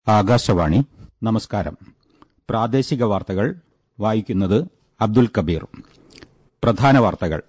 ആകാശവാണി നമസ്കാരം പ്രാദേശിക വാർത്തകൾ വായിക്കുന്നത് അബ്ദുൽ കബീർ പ്രധാന വാർത്തകൾ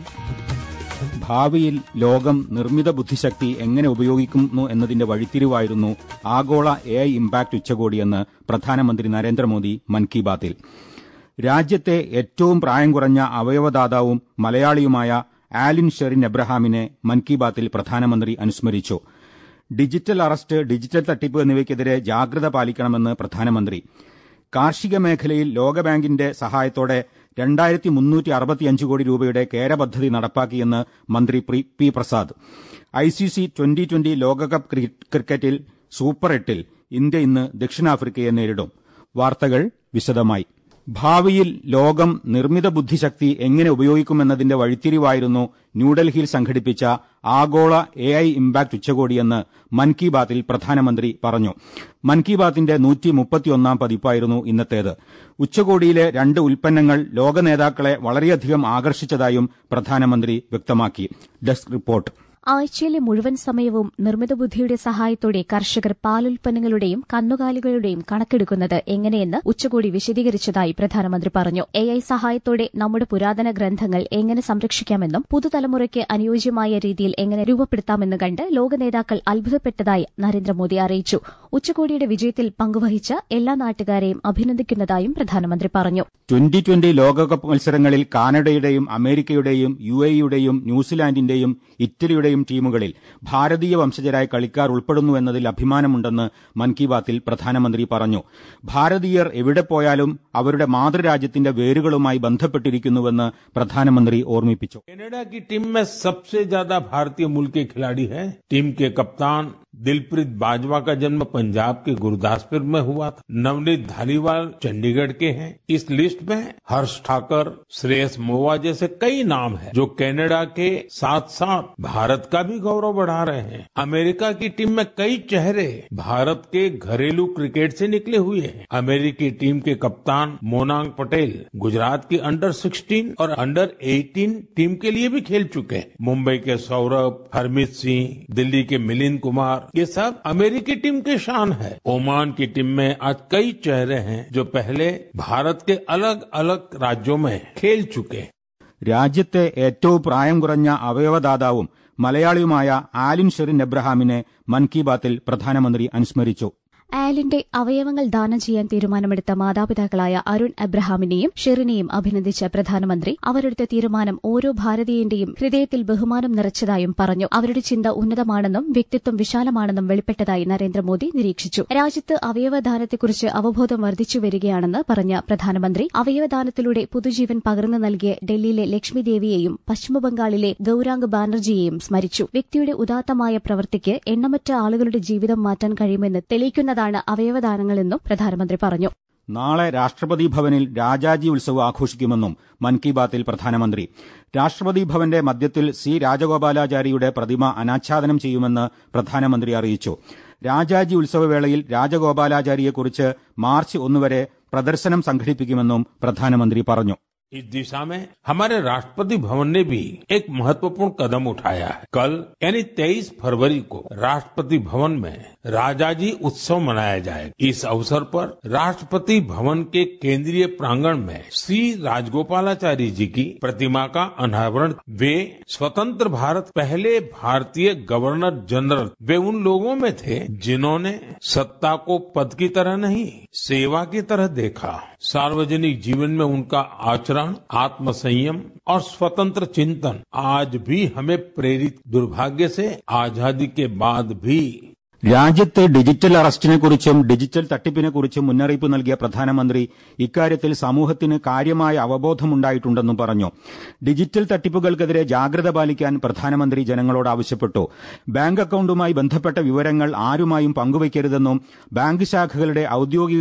ഭാവിയിൽ ലോകം നിർമ്മിത ബുദ്ധിശക്തി എങ്ങനെ ഉപയോഗിക്കുന്നു എന്നതിന്റെ വഴിത്തിരിവായിരുന്നു ആഗോള എ ഐ ഇംപാക്ട് ഉച്ചകോടിയെന്ന് പ്രധാനമന്ത്രി നരേന്ദ്രമോദി മൻ കി ബാത്തിൽ രാജ്യത്തെ ഏറ്റവും പ്രായം കുറഞ്ഞ അവയവദാതാവും മലയാളിയുമായ ആലിൻ ഷെറിൻ എബ്രഹാമിനെ മൻ കി ബാത്തിൽ പ്രധാനമന്ത്രി അനുസ്മരിച്ചു ഡിജിറ്റൽ അറസ്റ്റ് ഡിജിറ്റൽ തട്ടിപ്പ് എന്നിവയ്ക്കെതിരെ ജാഗ്രത പാലിക്കണമെന്ന് പ്രധാനമന്ത്രി കാർഷിക മേഖലയിൽ ലോകബാങ്കിന്റെ സഹായത്തോടെ രണ്ടായിരത്തി മുന്നൂറ്റി അറുപത്തിയഞ്ച് കോടി രൂപയുടെ കേര പദ്ധതി നടപ്പാക്കിയെന്ന് മന്ത്രി P Prasad ICC twenty twenty ലോകകപ്പ് ക്രിക്കറ്റിൽ സൂപ്പർ എട്ടിൽ ഇന്ത്യ ഇന്ന് ദക്ഷിണാഫ്രിക്കയെ നേരിടും വാർത്തകൾ വിശദമായി ഭാവിയിൽ ലോകം നിർമ്മിത ബുദ്ധിശക്തി എങ്ങനെ ഉപയോഗിക്കുമെന്നതിന്റെ വഴിത്തിരിവായിരുന്നു ന്യൂഡൽഹിയിൽ സംഘടിപ്പിച്ച ആഗോള എ ഐ ഇംപാക്ട് ഉച്ചകോടിയെന്ന് മൻ കി ബാത്തിൽ പ്രധാനമന്ത്രി പറഞ്ഞു മൻ കി ബാത്തിന്റെ നൂറ്റി മുപ്പത്തിയൊന്നാം പതിപ്പായിരുന്നു ഇന്നത്തേത് ഉച്ചകോടിയിലെ രണ്ട് ഉൽപ്പന്നങ്ങൾ ലോക നേതാക്കളെ വളരെയധികം ആകർഷിച്ചതായും പ്രധാനമന്ത്രി വ്യക്തമാക്കി ഡെസ്ക് റിപ്പോർട്ട് ആഴ്ചയിലെ മുഴുവൻ സമയവും നിർമ്മിത ബുദ്ധിയുടെ സഹായത്തോടെ കർഷകർ പാലുൽപ്പന്നങ്ങളുടെയും കന്നുകാലികളുടെയും കണക്കെടുക്കുന്നത് എങ്ങനെയെന്ന് ഉച്ചകോടി വിശദീകരിച്ചതായി പ്രധാനമന്ത്രി പറഞ്ഞു എ ഐ സഹായത്തോടെ നമ്മുടെ പുരാതന ഗ്രന്ഥങ്ങൾ എങ്ങനെ സംരക്ഷിക്കാമെന്നും പുതുതലമുറയ്ക്ക് അനുയോജ്യമായ രീതിയിൽ എങ്ങനെ രൂപപ്പെടുത്താമെന്ന് കണ്ട് ലോക നേതാക്കൾ അത്ഭുതപ്പെട്ടതായി നരേന്ദ്രമോദി അറിയിച്ചു ഉച്ചകോടിയുടെ വിജയത്തിൽ പങ്കുവഹിച്ച എല്ലാ നാട്ടുകാരെയും അഭിനന്ദിക്കുന്നതായും പ്രധാനമന്ത്രി പറഞ്ഞു ട്വന്റി ട്വന്റി ലോകകപ്പ് മത്സരങ്ങളിൽ കാനഡയുടെയും അമേരിക്കയുടെയും യു എയുടെയും ന്യൂസിലാൻഡിന്റെയും ഇറ്റലിയുടെയും ടീമുകളിൽ ഭാരതീയ വംശജരായ കളിക്കാർ ഉൾപ്പെടുന്നുവെന്നതിൽ അഭിമാനമുണ്ടെന്ന് മൻ കി ബാത്തിൽ പ്രധാനമന്ത്രി പറഞ്ഞു ഭാരതീയർ എവിടെ പോയാലും അവരുടെ മാതൃരാജ്യത്തിന്റെ വേരുകളുമായി ബന്ധപ്പെട്ടിരിക്കുന്നുവെന്ന് പ്രധാനമന്ത്രി ഓർമ്മിപ്പിച്ചു कनाडा की टीम में सबसे ज्यादा भारतीय मूल के खिलाड़ी हैं टीम के कप्तान दिलप्रीत बाजवा का जन्म पंजाब के गुरदासपुर में हुआ था नवनीत धालीवाल चंडीगढ़ के हैं इस लिस्ट में हर्ष ठाकर श्रेयस मोवा जैसे कई नाम हैं जो कनाडा के साथ साथ भारत का भी गौरव बढ़ा रहे हैं अमेरिका की टीम में कई चेहरे भारत के घरेलू क्रिकेट से निकले हुए हैं अमेरिकी टीम के कप्तान मोनांग पटेल गुजरात की अंडर 16 और अंडर 18 टीम के लिए भी खेल चुके हैं मुंबई के सौरभ हरमीत सिंह दिल्ली के मिलिंद कुमार ये सब अमेरिकी टीम के शान है ओमान की टीम में आज कई चेहरे हैं जो पहले भारत के अलग अलग राज्यों में खेल चुके हैं രാജ്യത്തെ ഏറ്റവും പ്രായം കുറഞ്ഞ അവയവദാതാവും മലയാളിയുമായ ആലിൻ ഷെറിൻ എബ്രഹാമിനെ മൻ കി ബാത്തിൽ പ്രധാനമന്ത്രി അനുസ്മരിച്ചു ആലിന്റെ അവയവങ്ങൾ ദാനം ചെയ്യാൻ തീരുമാനമെടുത്ത മാതാപിതാക്കളായ അരുൺ അബ്രഹാമിനെയും ഷെറിനെയും അഭിനന്ദിച്ച പ്രധാനമന്ത്രി അവരെടുത്ത തീരുമാനം ഓരോ ഭാരതീയന്റെയും ഹൃദയത്തിൽ ബഹുമാനം നിറച്ചതായും പറഞ്ഞു അവരുടെ ചിന്ത ഉന്നതമാണെന്നും വ്യക്തിത്വം വിശാലമാണെന്നും വെളിപ്പെട്ടതായി നരേന്ദ്രമോദി നിരീക്ഷിച്ചു രാജ്യത്ത് അവയവദാനത്തെക്കുറിച്ച് അവബോധം വർദ്ധിച്ചു വരികയാണെന്ന് പറഞ്ഞ പ്രധാനമന്ത്രി അവയവദാനത്തിലൂടെ പുതുജീവൻ പകർന്നു നൽകിയ ഡൽഹിയിലെ ലക്ഷ്മി ദേവിയെയും പശ്ചിമബംഗാളിലെ ഗൌരാംഗ് ബാനർജിയെയും സ്മരിച്ചു വ്യക്തിയുടെ ഉദാത്തമായ പ്രവൃത്തിക്ക് എണ്ണമറ്റ ആളുകളുടെ ജീവിതം മാറ്റാൻ കഴിയുമെന്ന് തെളിയിക്കുന്നതാണ് അവയവദാനങ്ങളെന്നും പ്രധാനമന്ത്രി പറഞ്ഞു നാളെ രാഷ്ട്രപതി ഭവനിൽ രാജാജി ഉത്സവം ആഘോഷിക്കുമെന്നും മൻ കി ബാത്തിൽ പ്രധാനമന്ത്രി രാഷ്ട്രപതി ഭവന്റെ മധ്യത്തിൽ സി രാജഗോപാലാചാരിയുടെ പ്രതിമ അനാച്ഛാദനം ചെയ്യുമെന്ന് പ്രധാനമന്ത്രി അറിയിച്ചു രാജാജി ഉത്സവവേളയിൽ രാജഗോപാലാചാരിയെക്കുറിച്ച് മാർച്ച് ഒന്നുവരെ പ്രദർശനം സംഘടിപ്പിക്കുമെന്നും പ്രധാനമന്ത്രി പറഞ്ഞു इस दिशा में हमारे राष्ट्रपति भवन ने भी एक महत्वपूर्ण कदम उठाया है कल यानी 23 फरवरी को राष्ट्रपति भवन में राजाजी उत्सव मनाया जाएगा इस अवसर पर राष्ट्रपति भवन के केंद्रीय प्रांगण में श्री राजगोपालाचारी जी की प्रतिमा का अनावरण वे स्वतंत्र भारत पहले भारतीय गवर्नर जनरल वे उन लोगों में थे जिन्होंने सत्ता को पद की तरह नहीं सेवा की तरह देखा सार्वजनिक जीवन में उनका आचरण आत्म संयम और स्वतंत्र चिंतन आज भी हमें प्रेरित दुर्भाग्य से आजादी के बाद भी രാജ്യത്തെ ഡിജിറ്റൽ അറസ്റ്റിനെക്കുറിച്ചും ഡിജിറ്റൽ തട്ടിപ്പിനെക്കുറിച്ചും മുന്നറിയിപ്പ് നൽകിയ പ്രധാനമന്ത്രി ഇക്കാര്യത്തിൽ സമൂഹത്തിന് കാര്യമായ അവബോധമുണ്ടായിട്ടുണ്ടെന്നും പറഞ്ഞു ഡിജിറ്റൽ തട്ടിപ്പുകൾക്കെതിരെ ജാഗ്രത പാലിക്കാൻ പ്രധാനമന്ത്രി ജനങ്ങളോട് ആവശ്യപ്പെട്ടു ബാങ്ക് അക്കൌണ്ടുമായി ബന്ധപ്പെട്ട വിവരങ്ങൾ ആരുമായും പങ്കുവയ്ക്കരുതെന്നും ബാങ്ക് ശാഖകളുടെ ഔദ്യോഗിക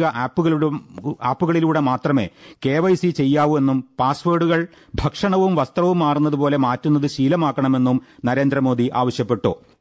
ആപ്പുകളിലൂടെ മാത്രമേ കെ വൈ സി ചെയ്യാവൂ എന്നും പാസ്വേഡുകൾ ഭക്ഷണവും വസ്ത്രവും മാറുന്നതുപോലെ മാറ്റുന്നത് ശീലമാക്കണമെന്നും നരേന്ദ്രമോദി ആവശ്യപ്പെട്ടു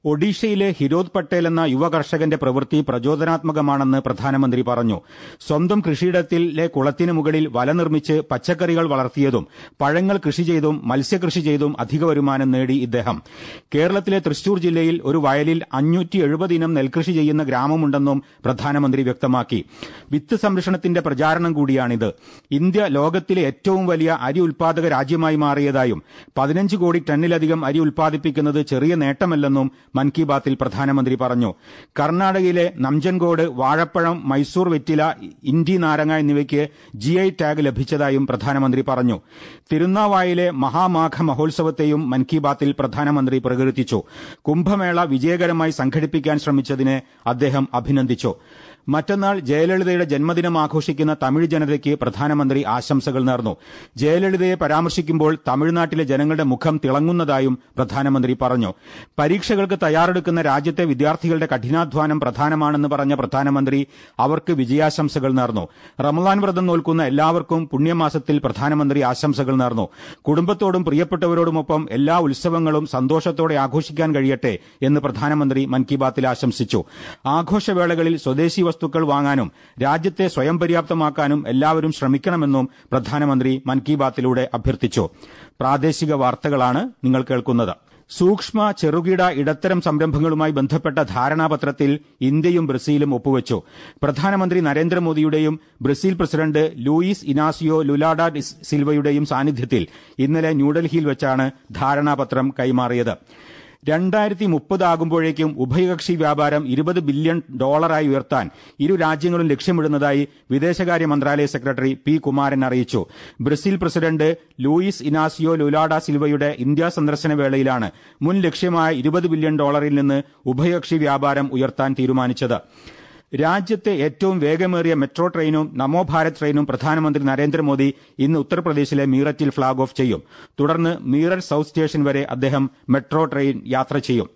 ഒഡീഷയിലെ ഹിരോദ് പട്ടേൽ എന്ന യുവ കർഷകന്റെ പ്രവൃത്തി പ്രചോദനാത്മകമാണെന്ന് പ്രധാനമന്ത്രി പറഞ്ഞു സ്വന്തം കൃഷിയിടത്തിലെ കുളത്തിന് മുകളിൽ വല നിർമ്മിച്ച് പച്ചക്കറികൾ വളർത്തിയതും പഴങ്ങൾ കൃഷി ചെയ്തും മത്സ്യകൃഷി ചെയ്തും അധിക വരുമാനം നേടി ഇദ്ദേഹം കേരളത്തിലെ തൃശൂർ ജില്ലയിൽ ഒരു വയലിൽ അഞ്ഞൂറ്റി എഴുപത് ഇനം നെൽകൃഷി ചെയ്യുന്ന ഗ്രാമമുണ്ടെന്നും പ്രധാനമന്ത്രി വ്യക്തമാക്കി വിത്ത് സംരക്ഷണത്തിന്റെ പ്രചാരണം കൂടിയാണിത് ഇന്ത്യ ലോകത്തിലെ ഏറ്റവും വലിയ അരി ഉൽപാദക രാജ്യമായി മാറിയതായും പതിനഞ്ച് കോടി ടണ്ണിലധികം അരി ഉൽപ്പാദിപ്പിക്കുന്നത് ചെറിയ നേട്ടമല്ലെന്നും മൻ കി ബാത്തിൽ പ്രധാനമന്ത്രി പറഞ്ഞു കർണാടകയിലെ നംജൻഗോഡ് വാഴപ്പഴം മൈസൂർ വെറ്റില ഇൻഡി നാരങ്ങ എന്നിവയ്ക്ക് ജിഐ ടാഗ് ലഭിച്ചതായും പ്രധാനമന്ത്രി പറഞ്ഞു തിരുനാവായിലെ മഹാമാഘ മഹോത്സവത്തെയും മൻ കി ബാത്തിൽ പ്രധാനമന്ത്രി പ്രകീർത്തിച്ചു കുംഭമേള വിജയകരമായി സംഘടിപ്പിക്കാൻ ശ്രമിച്ചതിനെ അദ്ദേഹം അഭിനന്ദിച്ചു മറ്റന്നാൾ ജയലളിതയുടെ ജന്മദിനം ആഘോഷിക്കുന്ന തമിഴ് ജനതയ്ക്ക് പ്രധാനമന്ത്രി ആശംസകൾ നേർന്നു ജയലളിതയെ പരാമർശിക്കുമ്പോൾ തമിഴ്നാട്ടിലെ ജനങ്ങളുടെ മുഖം തിളങ്ങുന്നതായും പ്രധാനമന്ത്രി പറഞ്ഞു പരീക്ഷകൾക്ക് തയ്യാറെടുക്കുന്ന രാജ്യത്തെ വിദ്യാർത്ഥികളുടെ കഠിനാധ്വാനം പ്രധാനമാണെന്ന് പറഞ്ഞ പ്രധാനമന്ത്രി അവർക്ക് വിജയാശംസകൾ നേർന്നു റമലാൻ വ്രതം നോൽക്കുന്ന എല്ലാവർക്കും പുണ്യമാസത്തിൽ പ്രധാനമന്ത്രി ആശംസകൾ നേർന്നു കുടുംബത്തോടും പ്രിയപ്പെട്ടവരോടുമൊപ്പം എല്ലാ ഉത്സവങ്ങളും സന്തോഷത്തോടെ ആഘോഷിക്കാൻ കഴിയട്ടെ എന്ന് പ്രധാനമന്ത്രി മൻ കി ബാത്തിൽ ആശംസിച്ചു ആഘോഷവേളകളിൽ സ്വദേശി വസ്തുക്കൾ വാങ്ങാനും രാജ്യത്തെ സ്വയം പര്യാപ്തമാക്കാനും എല്ലാവരും ശ്രമിക്കണമെന്നും പ്രധാനമന്ത്രി മൻ കി ബാത്തിലൂടെ അഭ്യർത്ഥിച്ചു പ്രാദേശിക വാർത്തകളാണ് നിങ്ങൾ കേൾക്കുന്നത് സൂക്ഷ്മ ചെറുകിട ഇടത്തരം സംരംഭങ്ങളുമായി ബന്ധപ്പെട്ട ധാരണാപത്രത്തിൽ ഇന്ത്യയും ബ്രസീലും ഒപ്പുവച്ചു പ്രധാനമന്ത്രി നരേന്ദ്രമോദിയുടെയും Brazil president Luiz Inacio Lula da സിൽവയുടെയും സാന്നിധ്യത്തിൽ ഇന്നലെ ന്യൂഡൽഹിയിൽ വെച്ചാണ് ധാരണാപത്രം കൈമാറിയത് രണ്ടായിരത്തി മുപ്പതാകുമ്പോഴേക്കും ഉഭയകക്ഷി വ്യാപാരം ഇരുപത് ബില്യൺ ഡോളറായി ഉയർത്താൻ ഇരു രാജ്യങ്ങളും ലക്ഷ്യമിടുന്നതായി വിദേശകാര്യ മന്ത്രാലയ സെക്രട്ടറി പി കുമാരൻ അറിയിച്ചു Brazil president Luiz Inacio Lula da സിൽവയുടെ ഇന്ത്യാ സന്ദർശന വേളയിലാണ് മുൻ ലക്ഷ്യമായ ഇരുപത് ബില്യൺ ഡോളറിൽ നിന്ന് ഉഭയകക്ഷി വ്യാപാരം ഉയർത്താൻ തീരുമാനിച്ചത് രാജ്യത്തെ ഏറ്റവും വേഗമേറിയ മെട്രോ ട്രെയിനും നമോ ഭാരത് ട്രെയിനും പ്രധാനമന്ത്രി നരേന്ദ്രമോദി ഇന്ന് ഉത്തർപ്രദേശിലെ മീററ്റിൽ ഫ്ളാഗ് ഓഫ് ചെയ്യും തുടർന്ന് മീററ്റ് സൌത്ത് സ്റ്റേഷൻ വരെ അദ്ദേഹം മെട്രോ ട്രെയിൻ യാത്ര ചെയ്യും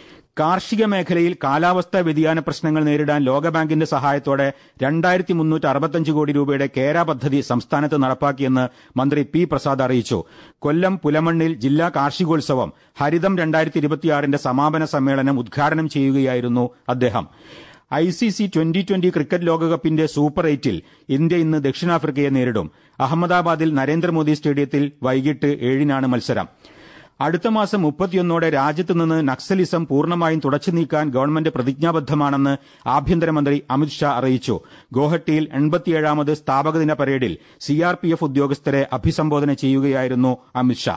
കാർഷിക മേഖലയിൽ കാലാവസ്ഥാ വ്യതിയാന പ്രശ്നങ്ങൾ നേരിടാൻ ലോകബാങ്കിന്റെ സഹായത്തോടെ രണ്ടായിരത്തി മുന്നൂറ്റി അറുപത്തഞ്ച് കോടി രൂപയുടെ കേര പദ്ധതി സംസ്ഥാനത്ത് നടപ്പാക്കിയെന്ന് മന്ത്രി പി പ്രസാദ് അറിയിച്ചു കൊല്ലം പുലമണ്ണിൽ ജില്ലാ കാർഷികോത്സവം ഹരിതം രണ്ടായിരത്തി ഇരുപത്തിയാറിന്റെ സമാപന സമ്മേളനം ഉദ്ഘാടനം ചെയ്യുകയായിരുന്നു അദ്ദേഹം I C C twenty twenty cricket ലോകകപ്പിന്റെ സൂപ്പർ എയ്റ്റിൽ ഇന്ത്യ ഇന്ന് ദക്ഷിണാഫ്രിക്കയെ നേരിടും അഹമ്മദാബാദിൽ നരേന്ദ്രമോദി സ്റ്റേഡിയത്തിൽ വൈകിട്ട് ഏഴിനാണ് മത്സരം അടുത്ത മാസം മുപ്പത്തിയൊന്നോടെ രാജ്യത്ത് നിന്ന് നക്സലിസം പൂർണ്ണമായും തുടച്ചു നീക്കാൻ ഗവൺമെന്റ് പ്രതിജ്ഞാബദ്ധമാണെന്ന് ആഭ്യന്തരമന്ത്രി അമിത്ഷാ അറിയിച്ചു ഗോഹട്ടിയിൽ എൺപത്തിയേഴാമത് സ്ഥാപകദിന പരേഡിൽ സിആർപിഎഫ് ഉദ്യോഗസ്ഥരെ അഭിസംബോധന ചെയ്യുകയായിരുന്നു അമിത്ഷാ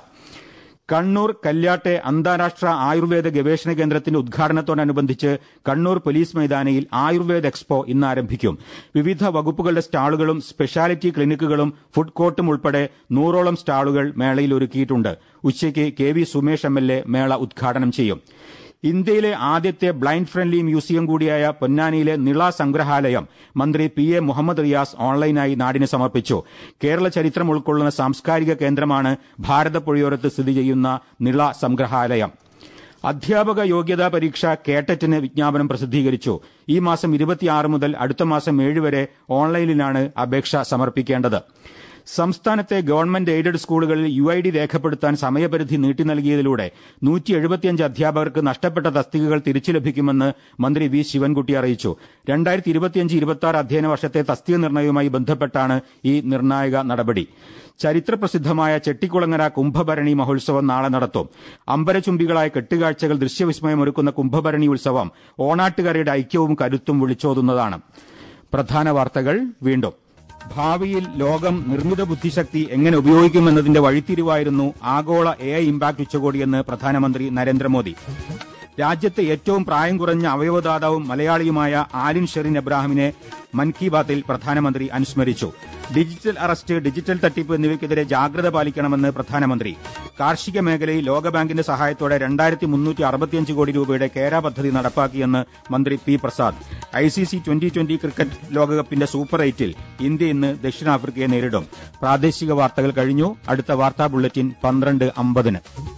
കണ്ണൂർ കല്യാട്ടെ അന്താരാഷ്ട്ര ആയുർവേദ ഗവേഷണ കേന്ദ്രത്തിന്റെ ഉദ്ഘാടനത്തോടനുബന്ധിച്ച് കണ്ണൂർ പോലീസ് മൈതാനിയിൽ ആയുർവേദ എക്സ്പോ ഇന്ന് ആരംഭിക്കും വിവിധ വകുപ്പുകളുടെ സ്റ്റാളുകളും സ്പെഷ്യാലിറ്റി ക്ലിനിക്കുകളും ഫുഡ് കോർട്ടും ഉൾപ്പെടെ നൂറോളം സ്റ്റാളുകൾ മേളയിൽ ഒരുക്കിയിട്ടുണ്ട് ഉച്ചയ്ക്ക് K V Sumesh M L A മേള ഉദ്ഘാടനം ചെയ്യും ഇന്ത്യയിലെ ആദ്യത്തെ ബ്ലൈൻഡ് ഫ്രണ്ട്ലി മ്യൂസിയം കൂടിയായ പൊന്നാനിയിലെ നിള സംഗ്രഹാലയം മന്ത്രി പി എ മുഹമ്മദ് റിയാസ് ഓൺലൈനായി നാടിന് സമർപ്പിച്ചു കേരള ചരിത്രം ഉൾക്കൊള്ളുന്ന സാംസ്കാരിക കേന്ദ്രമാണ് ഭാരതപ്പുഴയോരത്ത് സ്ഥിതി ചെയ്യുന്ന നിള സംഗ്രഹാലയം അധ്യാപക യോഗ്യതാ പരീക്ഷ കേട്ടറ്റിന് വിജ്ഞാപനം പ്രസിദ്ധീകരിച്ചു ഈ മാസം ഇരുപത്തിയാറ് മുതൽ അടുത്ത മാസം ഏഴ് വരെ ഓൺലൈനിലാണ് അപേക്ഷ സമർപ്പിക്കേണ്ടത് സംസ്ഥാനത്തെ ഗവൺമെന്റ് എയ്ഡഡ് സ്കൂളുകളിൽ യു ഐ ഡി രേഖപ്പെടുത്താൻ സമയപരിധി നീട്ടി നൽകിയതിലൂടെ നൂറ്റി എഴുപത്തിയഞ്ച് അധ്യാപകർക്ക് നഷ്ടപ്പെട്ട തസ്തികകൾ തിരിച്ചു ലഭിക്കുമെന്ന് മന്ത്രി വി ശിവൻകുട്ടി അറിയിച്ചു രണ്ടായിരത്തി ഇരുപത്തിയഞ്ച് ഇരുപത്തി ആറ് അധ്യയന വർഷത്തെ തസ്തിക നിർണയവുമായി ബന്ധപ്പെട്ടാണ് ഈ നിർണായക നടപടി ചരിത്രപ്രസിദ്ധമായ ചെട്ടിക്കുളങ്ങര കുംഭഭരണി മഹോത്സവം നാളെ നടത്തും അമ്പരചുംബികളായ കെട്ടുകാഴ്ചകൾ ദൃശ്യവിസ്മയമൊരുക്കുന്ന കുംഭഭരണി ഉത്സവം ഓണാട്ടുകാരുടെ ഐക്യവും കരുത്തും വിളിച്ചോതുന്നതാണ് പ്രധാന വാർത്തകൾ വീണ്ടും ഭാവിയിൽ ലോകം നിർമ്മിത ബുദ്ധിശക്തി എങ്ങനെ ഉപയോഗിക്കുമെന്നതിന്റെ വഴിത്തിരിവായിരുന്നു ആഗോള എ ഐ ഇമ്പാക്ട് ഉച്ചകോടിയെന്ന് പ്രധാനമന്ത്രി നരേന്ദ്രമോദി രാജ്യത്തെ ഏറ്റവും പ്രായം കുറഞ്ഞ അവയവദാതാവും മലയാളിയുമായ ആലിൻ ഷെറിൻ എബ്രാഹിമിനെ മൻ കി ബാത്തിൽ പ്രധാനമന്ത്രി അനുസ്മരിച്ചു ഡിജിറ്റൽ അറസ്റ്റ് ഡിജിറ്റൽ തട്ടിപ്പ് എന്നിവയ്ക്കെതിരെ ജാഗ്രത പാലിക്കണമെന്ന് പ്രധാനമന്ത്രി കാർഷിക മേഖലയിൽ ലോകബാങ്കിന്റെ സഹായത്തോടെ രണ്ടായിരത്തി മുന്നൂറ്റി അറുപത്തിയഞ്ച് കോടി രൂപയുടെ കേര പദ്ധതി നടപ്പാക്കിയെന്ന് മന്ത്രി P Prasad I C C twenty twenty cricket ലോകകപ്പിന്റെ സൂപ്പർ എയ്റ്റിൽ ഇന്ത്യ ഇന്ന് ദക്ഷിണാഫ്രിക്കയെ നേരിടും പ്രാദേശിക വാർത്തകൾ കഴിഞ്ഞു അടുത്ത വാർത്താ ബുള്ളറ്റിൻ പന്ത്രണ്ട് അമ്പതിന്